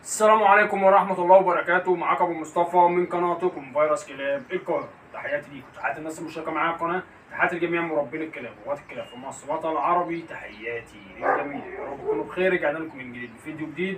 السلام عليكم ورحمة الله وبركاته معاكم أبو مصطفى من قناتكم فيروس كلاب القاهرة تحياتي ليكم تحياتي الناس المشتركة معايا على القناة تحياتي لجميع مربين الكلاب وغات الكلاب في مصر الوطن العربي تحياتي للجميع يا رب تكونوا بخير رجعنا لكم من جديد بفيديو جديد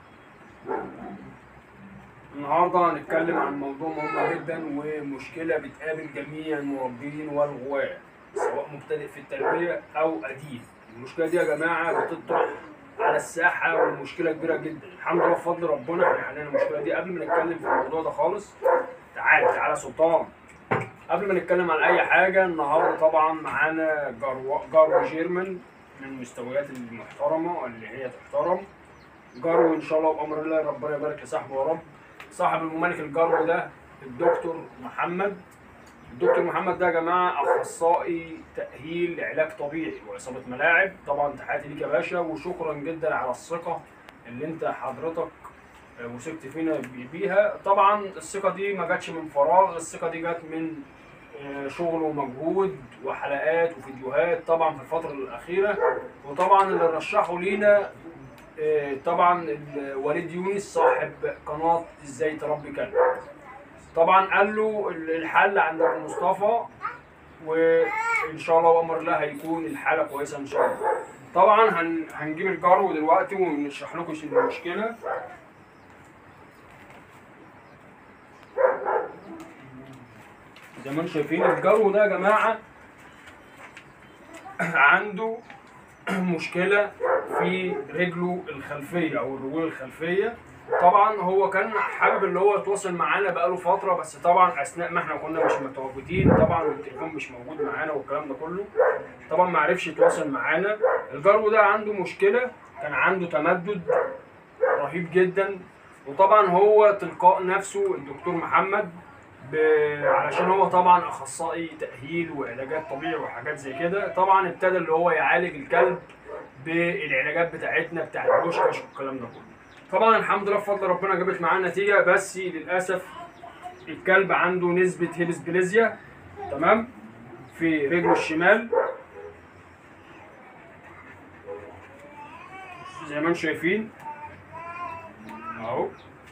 النهارده هنتكلم عن موضوع مهم جدا ومشكلة بتقابل جميع المربين والغواة سواء مبتدئ في التربية أو أديب المشكلة دي يا جماعة بتطرح على الساحة ومشكلة كبيرة جدا الحمد لله بفضل ربنا احنا حلينا المشكلة دي قبل ما نتكلم في الموضوع ده خالص تعالى تعالى سلطان قبل ما نتكلم عن أي حاجة النهاردة طبعا معانا جرو جرو جيرمان من المستويات المحترمة اللي هي تحترم جرو إن شاء الله بأمر الله ربنا يبارك لصاحبه يا رب صاحب المملك الجرو ده الدكتور محمد الدكتور محمد ده يا جماعه اخصائي تاهيل علاج طبيعي واصابه ملاعب طبعا تحياتي ليك يا باشا وشكرا جدا على الثقه اللي انت حضرتك وثقت فينا بيها طبعا الثقه دي ما جاتش من فراغ الثقه دي جت من آه، شغل ومجهود وحلقات وفيديوهات طبعا في الفتره الاخيره وطبعا اللي رشحوا لينا آه، طبعا ال- وليد يونس صاحب قناه ازاي تربي كلب طبعا قال له ال- الحل عند ابو مصطفى وان شاء الله بامر الله هيكون الحاله كويسه ان شاء الله طبعا هن... هنجيب الجرو دلوقتي ونشرح لكم شو المشكله زي ما انتم شايفين الجرو ده يا جماعه عنده مشكله في رجله الخلفيه او الرجول الخلفيه طبعا هو كان حابب اللي هو يتواصل معانا بقاله فتره بس طبعا اثناء ما احنا كنا مش متواجدين طبعا والتليفون مش موجود معانا والكلام ده كله طبعا ما عرفش يتواصل معانا الجرو ده عنده مشكله كان عنده تمدد رهيب جدا وطبعا هو تلقاء نفسه الدكتور محمد ب... علشان هو طبعا اخصائي تاهيل وعلاجات طبيعي وحاجات زي كده طبعا ابتدى اللي هو يعالج الكلب بالعلاجات بتاعتنا بتاع البوشكاش والكلام ده كله طبعا الحمد لله بفضل ربنا جابت معاه نتيجه بس للاسف الكلب عنده نسبه هيبسبليزيا تمام في رجله الشمال زي ما انتم شايفين اهو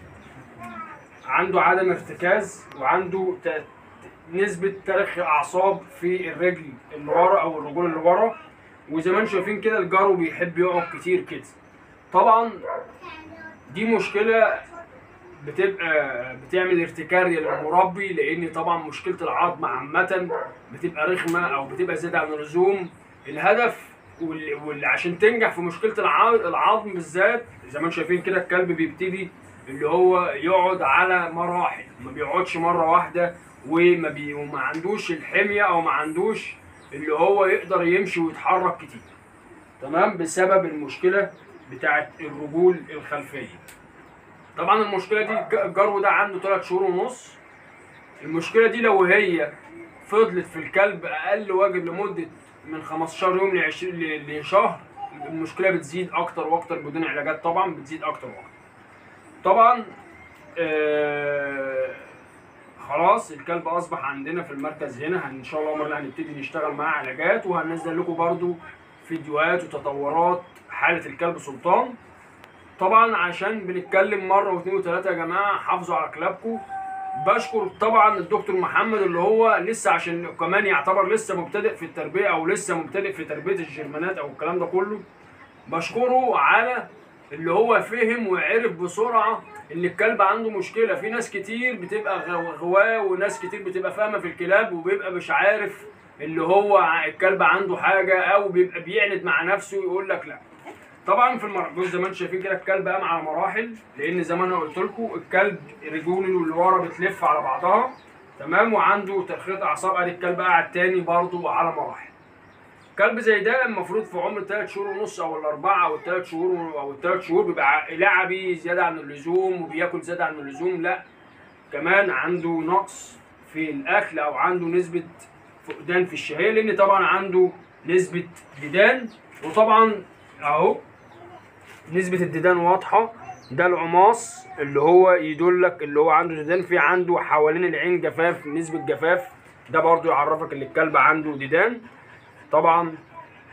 عنده عدم ارتكاز وعنده ت- نسبة ترخي أعصاب في الرجل اللي ورا أو الرجول اللي ورا وزي ما انتم شايفين كده الجرو بيحب يقعد كتير كده طبعا دي مشكلة بتبقى بتعمل ارتكارية للمربي لأن طبعا مشكلة العظم عامة بتبقى رخمة أو بتبقى زيادة عن اللزوم الهدف واللي واللي عشان تنجح في مشكلة الع- العظم بالذات زي ما انتم شايفين كده الكلب بيبتدي اللي هو يقعد على مراحل ما بيقعدش مرة واحدة وما بي وما عندوش الحمية أو ما عندوش اللي هو يقدر يمشي ويتحرك كتير تمام بسبب المشكلة بتاعت الرجول الخلفية طبعا المشكلة دي الج- الجرو ده عنده 3 شهور ونص المشكلة دي لو هي فضلت في الكلب أقل واجب لمدة من 15 يوم ل 20 ل- لشهر المشكلة بتزيد أكتر وأكتر بدون علاجات طبعا بتزيد أكتر وأكتر طبعا آه خلاص الكلب اصبح عندنا في المركز هنا هن- ان شاء الله مرة هنبتدي نشتغل معاه علاجات وهننزل لكم برضو فيديوهات وتطورات حالة الكلب سلطان طبعا عشان بنتكلم مرة واثنين وثلاثة يا جماعة حافظوا على كلابكم بشكر طبعا الدكتور محمد اللي هو لسه عشان كمان يعتبر لسه مبتدئ في التربية او لسه مبتدئ في تربية الجرمانات او الكلام ده كله بشكره على اللي هو فهم وعرف بسرعه ان الكلب عنده مشكله في ناس كتير بتبقى غو- غواه وناس كتير بتبقى فاهمه في الكلاب وبيبقى مش عارف اللي هو ع- الكلب عنده حاجه او بيبقى بيعند مع نفسه ويقول لك لا طبعا في المراحل زي ما انتم شايفين كده الكلب قام على مراحل لان زي ما انا قلت لكم الكلب رجوله اللي ورا بتلف على بعضها تمام وعنده ترخية اعصاب ادي الكلب قاعد تاني برضه على مراحل كلب زي ده المفروض في عمر 3 شهور ونص او الاربعه او الثلاث شهور او الثلاث شهور بيبقى لعبي زياده عن اللزوم وبياكل زياده عن اللزوم لا كمان عنده نقص في الاكل او عنده نسبه فقدان في الشهيه لان طبعا عنده نسبه ديدان وطبعا اهو نسبه الديدان واضحه ده العماص اللي هو يدلك اللي هو عنده ديدان في عنده حوالين العين جفاف نسبه جفاف ده برضو يعرفك ان الكلب عنده ديدان طبعا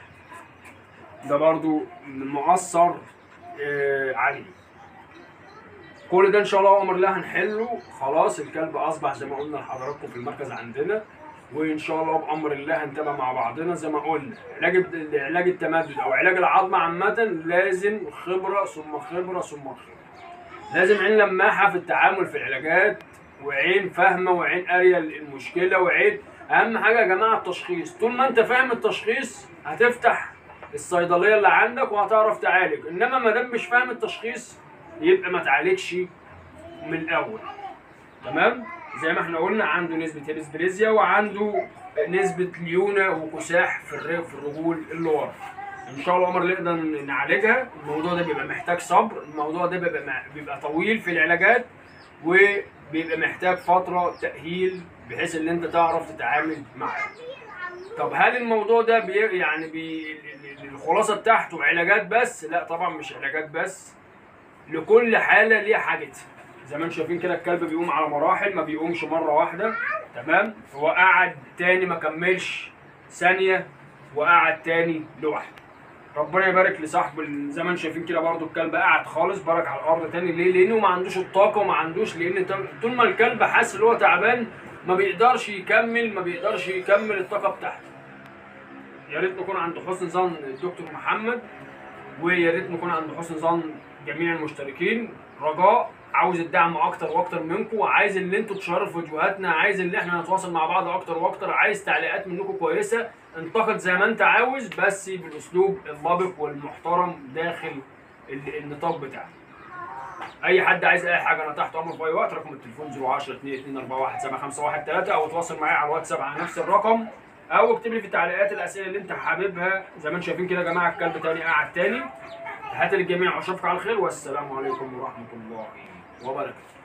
ده برضو مؤثر آه عليه كل ده ان شاء الله امر الله هنحله خلاص الكلب اصبح زي ما قلنا لحضراتكم في المركز عندنا وان شاء الله بامر الله هنتابع مع بعضنا زي ما قلنا علاج الد- علاج التمدد او علاج العظمه عامه لازم خبره ثم خبره ثم خبره لازم عين لماحه في التعامل في العلاجات وعين فاهمه وعين قاريه المشكله وعين اهم حاجه يا جماعه التشخيص طول ما انت فاهم التشخيص هتفتح الصيدليه اللي عندك وهتعرف تعالج انما ما دام مش فاهم التشخيص يبقى ما تعالجش من الاول تمام زي ما احنا قلنا عنده نسبه هيبسبريزيا وعنده نسبه ليونه وكساح في الر- في الرجول اللي ورا ان شاء الله عمر نقدر نعالجها الموضوع ده بيبقى محتاج صبر الموضوع ده بيبقى مع- بيبقى طويل في العلاجات وبيبقى محتاج فتره تاهيل بحيث ان انت تعرف تتعامل معاه طب هل الموضوع ده بي يعني بي ال- ال- الخلاصه بتاعته علاجات بس لا طبعا مش علاجات بس لكل حاله ليها حاجتها زي ما انتم شايفين كده الكلب بيقوم على مراحل ما بيقومش مره واحده تمام هو قعد تاني ما كملش ثانيه وقعد تاني لوحده ربنا يبارك لصاحبه ال- زي ما انتم شايفين كده برضو الكلب قاعد خالص برك على الارض تاني ليه؟ لانه ما عندوش الطاقه وما عندوش لان انت- طول ما الكلب حاسس ان هو تعبان ما بيقدرش يكمل ما بيقدرش يكمل الطاقه بتاعته. يا ريت نكون عند حسن ظن الدكتور محمد ويا ريت نكون عند حسن ظن جميع المشتركين رجاء عاوز الدعم اكتر واكتر منكم عايز اللي انتوا تشاركوا في فيديوهاتنا عايز اللي احنا نتواصل مع بعض اكتر واكتر عايز تعليقات منكم كويسه انتقد زي ما انت عاوز بس بالاسلوب اللبق والمحترم داخل ال- النطاق بتاعنا اي حد عايز اي حاجه انا تحت امر في اي وقت رقم التليفون 010 22 41 7513 او اتواصل معايا على الواتساب على نفس الرقم او اكتب لي في التعليقات الاسئله اللي انت حاببها زي ما انتم شايفين كده يا جماعه الكلب تاني قاعد تاني تحياتي للجميع واشوفكم على خير والسلام عليكم ورحمه الله وبركاته